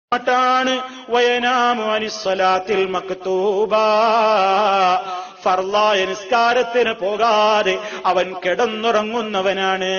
ാണ് വയനാമു അനിസ്വലാത്തിൽ മക്തൂബ ഫർലായ നിസ്കാരത്തിന് പോകാതെ അവൻ കിടന്നുറങ്ങുന്നവനാണ്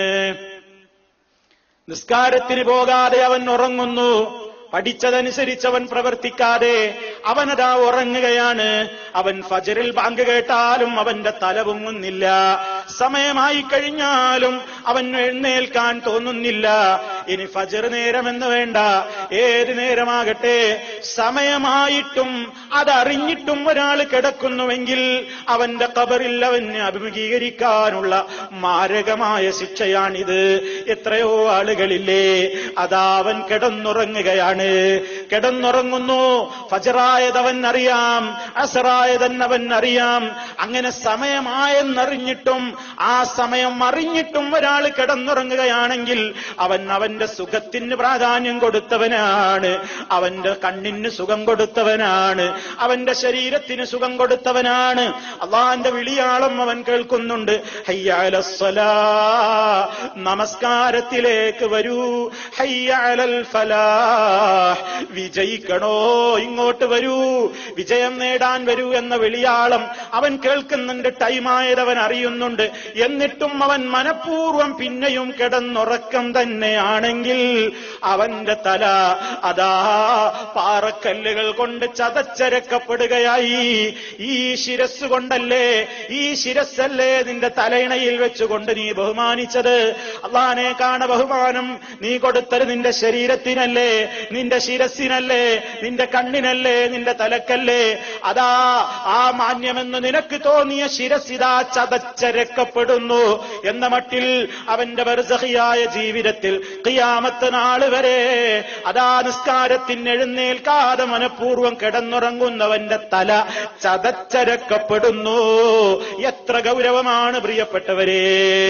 നിസ്കാരത്തിന് പോകാതെ അവൻ ഉറങ്ങുന്നു പഠിച്ചതനുസരിച്ച് അവൻ പ്രവർത്തിക്കാതെ അവനതാ ഉറങ്ങുകയാണ് അവൻ ഫജറിൽ ബാങ്ക് കേട്ടാലും അവന്റെ തല പൊങ്ങുന്നില്ല സമയമായി കഴിഞ്ഞാലും അവൻ എഴുന്നേൽക്കാൻ തോന്നുന്നില്ല ഇനി ഫജർ നേരമെന്ന് വേണ്ട ഏത് നേരമാകട്ടെ സമയമായിട്ടും അതറിഞ്ഞിട്ടും ഒരാൾ കിടക്കുന്നുവെങ്കിൽ അവന്റെ കബറിൽ അവന് അഭിമുഖീകരിക്കാനുള്ള മാരകമായ ശിക്ഷയാണിത് എത്രയോ ആളുകളില്ലേ അതാ അവൻ കിടന്നുറങ്ങുകയാണ് കിടന്നുറങ്ങുന്നു ഫജറായതവൻ അറിയാം അസറായതൻ അവൻ അറിയാം അങ്ങനെ സമയമായെന്നറിഞ്ഞിട്ടും ആ സമയം അറിഞ്ഞിട്ടും ഒരാൾ കിടന്നുറങ്ങുകയാണെങ്കിൽ അവൻ അവന്റെ സുഖത്തിന് പ്രാധാന്യം കൊടുത്തവനാണ് അവന്റെ കണ്ണിന് സുഖം കൊടുത്തവനാണ് അവന്റെ ശരീരത്തിന് സുഖം കൊടുത്തവനാണ് അള്ളാന്റെ വിളിയാളം അവൻ കേൾക്കുന്നുണ്ട് ഹയ്യാലസ്വലാ നമസ്കാരത്തിലേക്ക് വരൂ ഹയ്യാലൽ ഫലാഹ് വിജയിക്കണോ ഇങ്ങോട്ട് വരൂ വിജയം നേടാൻ വരൂ എന്ന വിളിയാളം അവൻ കേൾക്കുന്നുണ്ട് ടൈമായത് അവൻ അറിയുന്നുണ്ട് എന്നിട്ടും അവൻ മനഃപൂർവ്വം പിന്നെയും കിടന്നുറക്കം തന്നെയാണെങ്കിൽ അവന്റെ തല അതാ പാറക്കല്ലുകൾ കൊണ്ട് ചതച്ചരക്കപ്പെടുകയായി ഈ ശിരസ് കൊണ്ടല്ലേ ഈ ശിരസ്സല്ലേ നിന്റെ തലയിണയിൽ വെച്ചുകൊണ്ട് നീ ബഹുമാനിച്ചത് അള്ളാനെ കാണ ബഹുമാനം നീ കൊടുത്തത് നിന്റെ ശരീരത്തിനല്ലേ നിന്റെ ശിരസിനല്ലേ നിന്റെ കണ്ണിനല്ലേ നിന്റെ തലക്കല്ലേ അതാ ആ മാന്യമെന്ന് നിനക്ക് തോന്നിയ ശിരസിതാ ചതച്ചരക്കപ്പെടുന്നു എന്ന മട്ടിൽ അവന്റെ ബർസഹിയായ ജീവിതത്തിൽ കിയാമത്ത് നാള് വരെ അതാ നിസ്കാരത്തിന് എഴുന്നേൽക്കാതെ മനഃപൂർവ്വം കിടന്നുറങ്ങുന്നവന്റെ തല ചതച്ചരക്കപ്പെടുന്നു എത്ര ഗൗരവമാണ് പ്രിയപ്പെട്ടവരെ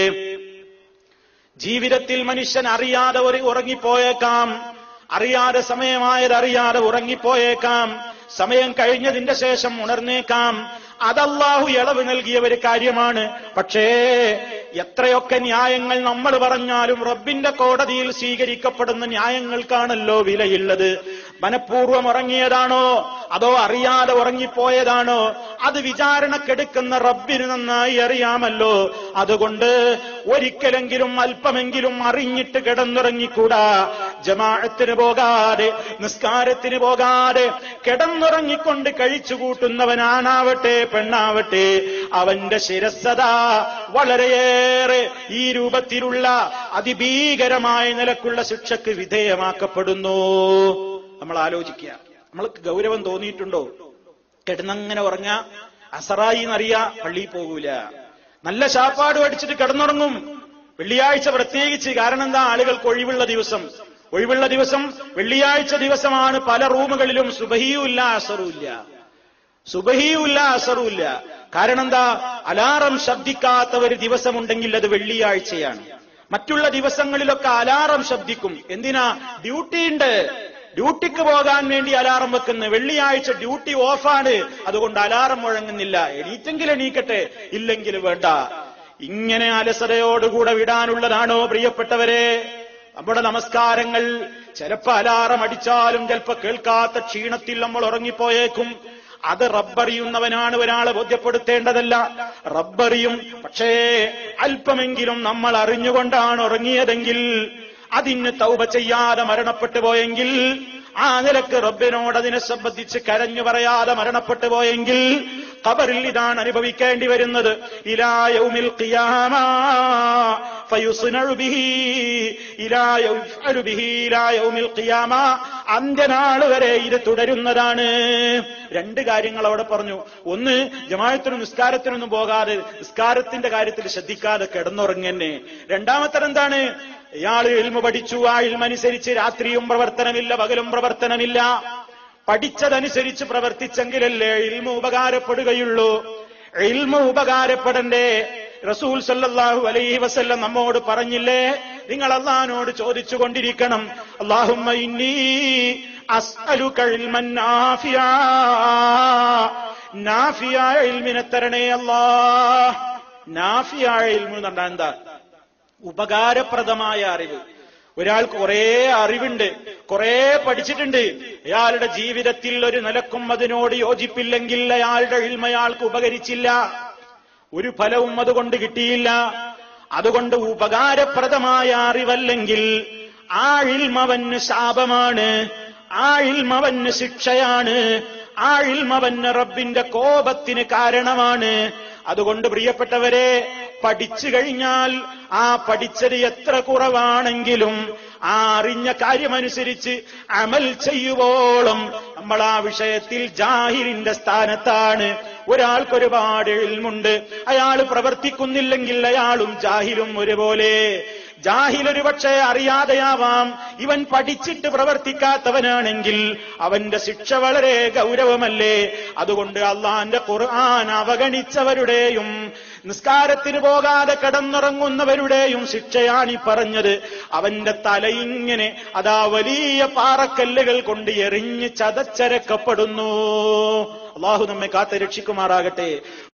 ജീവിതത്തിൽ മനുഷ്യൻ അറിയാതെ ഒരു ഉറങ്ങിപ്പോയേക്കാം അറിയാതെ സമയമായത് അറിയാതെ ഉറങ്ങിപ്പോയേക്കാം സമയം കഴിഞ്ഞതിന്റെ ശേഷം ഉണർന്നേക്കാം അതല്ലാഹു ഇളവ് നൽകിയ ഒരു കാര്യമാണ് പക്ഷേ എത്രയൊക്കെ ന്യായങ്ങൾ നമ്മൾ പറഞ്ഞാലും റബ്ബിന്റെ കോടതിയിൽ സ്വീകരിക്കപ്പെടുന്ന ന്യായങ്ങൾക്കാണല്ലോ വിലയുള്ളത് മനഃപൂർവ്വം ഉറങ്ങിയതാണോ അതോ അറിയാതെ ഉറങ്ങിപ്പോയതാണോ അത് വിചാരണക്കെടുക്കുന്ന റബ്ബിന് നന്നായി അറിയാമല്ലോ അതുകൊണ്ട് ഒരിക്കലെങ്കിലും അല്പമെങ്കിലും അറിഞ്ഞിട്ട് കിടന്നുറങ്ങിക്കൂടാ ജമാഅത്തിന് പോകാതെ നിസ്കാരത്തിന് പോകാതെ കിടന്നുറങ്ങിക്കൊണ്ട് കഴിച്ചു കൂട്ടുന്നവനാണാവട്ടെ പെണ്ണാവട്ടെ അവന്റെ ശിരസത വളരെയേറെ ഈ രൂപത്തിലുള്ള അതിഭീകരമായ നിലക്കുള്ള ശിക്ഷക്ക് വിധേയമാക്കപ്പെടുന്നു നമ്മൾ ആലോചിക്കുക നമ്മൾക്ക് ഗൗരവം തോന്നിയിട്ടുണ്ടോ കിടന്നങ്ങനെ ഉറങ്ങ അസറായി എന്നറിയാ പള്ളിയിൽ പോകൂല നല്ല ശാപ്പാട് അടിച്ചിട്ട് കിടന്നുറങ്ങും വെള്ളിയാഴ്ച പ്രത്യേകിച്ച് കാരണം എന്താ ആളുകൾക്ക് ഒഴിവുള്ള ദിവസം ഒഴിവുള്ള ദിവസം വെള്ളിയാഴ്ച ദിവസമാണ് പല റൂമുകളിലും സുബഹിയുമില്ല അസറുമില്ല സുബഹിയുമില്ല അസറുമില്ല കാരണം എന്താ അലാറം ശബ്ദിക്കാത്ത ഒരു ദിവസമുണ്ടെങ്കിൽ അത് വെള്ളിയാഴ്ചയാണ് മറ്റുള്ള ദിവസങ്ങളിലൊക്കെ അലാറം ശബ്ദിക്കും എന്തിനാ ഡ്യൂട്ടി ഉണ്ട് ഡ്യൂട്ടിക്ക് പോകാൻ വേണ്ടി അലാറം വെക്കുന്നു വെള്ളിയാഴ്ച ഡ്യൂട്ടി ഓഫാണ് അതുകൊണ്ട് അലാറം മുഴങ്ങുന്നില്ല എണീറ്റെങ്കിൽ എണീക്കട്ടെ ഇല്ലെങ്കിൽ വേണ്ട ഇങ്ങനെ അലസതയോടുകൂടെ വിടാനുള്ളതാണോ പ്രിയപ്പെട്ടവരെ നമ്മുടെ നമസ്കാരങ്ങൾ ചിലപ്പോ അലാറം അടിച്ചാലും ചിലപ്പോ കേൾക്കാത്ത ക്ഷീണത്തിൽ നമ്മൾ ഉറങ്ങിപ്പോയേക്കും അത് റബ്ബറിയുന്നവനാണ് ഒരാളെ ബോധ്യപ്പെടുത്തേണ്ടതല്ല റബ്ബറിയും പക്ഷേ അല്പമെങ്കിലും നമ്മൾ അറിഞ്ഞുകൊണ്ടാണ് ഉറങ്ങിയതെങ്കിൽ അതിന് തൗബ ചെയ്യാതെ മരണപ്പെട്ടു പോയെങ്കിൽ ആ നിലക്ക് റബ്ബിനോട് അതിനെ സംബന്ധിച്ച് കരഞ്ഞു പറയാതെ മരണപ്പെട്ടു പോയെങ്കിൽ ഖബറിൽ ഇതാണ് അനുഭവിക്കേണ്ടി വരുന്നത് ഇലായൗമിൽ ഖിയാമ ഫയുസ്നഉ ബിഹി ഇലായൗഫഅലു ബിഹി ഇലായൗമിൽ ഖിയാമ അന്ത്യനാൾ വരെ ഇത് തുടരുന്നതാണ് രണ്ട് കാര്യങ്ങൾ അവിടെ പറഞ്ഞു ഒന്ന് ജമാഅത്തിനും നിസ്കാരത്തിനൊന്നും പോകാതെ നിസ്കാരത്തിന്റെ കാര്യത്തിൽ ശ്രദ്ധിക്കാതെ കിടന്നുറങ്ങന്നെ രണ്ടാമത്തത് എന്താണ് ഇയാൾ ഇൽമ പഠിച്ചു ആ ഇൽമനുസരിച്ച് രാത്രിയും പ്രവർത്തനമില്ല പകലും പ്രവർത്തനമില്ല പഠിച്ചതനുസരിച്ച് പ്രവർത്തിച്ചെങ്കിലല്ലേ ഇൽമ ഉപകാരപ്പെടുകയുള്ളൂ ഇൽമ ഉപകാരപ്പെടണ്ടേ റസൂൽ സല്ലല്ലാഹു അലൈഹി വസല്ലം നമ്മോട് പറഞ്ഞില്ലേ നിങ്ങൾ അള്ളഹാനോട് ചോദിച്ചു കൊണ്ടിരിക്കണം അള്ളാഹുമ്മ ഇന്നി അസ്അലുക ഇൽമൻ നാഫിയാ നാഫിയായ ഇൽമിനെ തരണേ അല്ലാ നാഫിയായ ഇൽമു എന്ന് പറഞ്ഞാൽ എന്താ ഉപകാരപ്രദമായ അറിവ് ഒരാൾക്ക് കുറെ അറിവുണ്ട് കുറെ പഠിച്ചിട്ടുണ്ട് അയാളുടെ ജീവിതത്തിൽ ഒരു നിലക്കും അതിനോട് യോജിപ്പില്ലെങ്കിൽ അയാളുടെ ഇൽമ അയാൾക്ക് ഉപകരിച്ചില്ല ഒരു ഫലവും അതുകൊണ്ട് കിട്ടിയില്ല അതുകൊണ്ട് ഉപകാരപ്രദമായ അറിവല്ലെങ്കിൽ ആ ഇൽമവന് ശാപമാണ് ആ ഇൽമവന് ശിക്ഷയാണ് ആ ഇൽമവന് റബ്ബിന്റെ കോപത്തിന് കാരണമാണ് അതുകൊണ്ട് പ്രിയപ്പെട്ടവരെ പഠിച്ചു കഴിഞ്ഞാൽ ആ പഠിച്ചത് എത്ര കുറവാണെങ്കിലും ആ അറിഞ്ഞ കാര്യമനുസരിച്ച് അമൽ ചെയ്യുവോളം നമ്മൾ ആ വിഷയത്തിൽ ജാഹിലിന്റെ സ്ഥാനത്താണ് ഒരാൾക്ക് ഒരുപാട് എഴുമുണ്ട് അയാൾ പ്രവർത്തിക്കുന്നില്ലെങ്കിൽ അയാളും ജാഹിലും ഒരുപോലെ ജാഹിൽ ഒരു പക്ഷേ അറിയാതെയാവാം ഇവൻ പഠിച്ചിട്ട് പ്രവർത്തിക്കാത്തവനാണെങ്കിൽ അവന്റെ ശിക്ഷ വളരെ ഗൗരവമല്ലേ അതുകൊണ്ട് അള്ളാന്റെ ഖുർആൻ അവഗണിച്ചവരുടെയും നിസ്കാരത്തിന് പോകാതെ കിടന്നുറങ്ങുന്നവരുടെയും ശിക്ഷയാണ് ഈ പറഞ്ഞത് അവന്റെ തലയിങ്ങനെ അതാ വലിയ പാറക്കല്ലുകൾ കൊണ്ട് എറിഞ്ഞ് ചതച്ചരക്കപ്പെടുന്നു അള്ളാഹു നമ്മെ കാത്ത് രക്ഷിക്കുമാറാകട്ടെ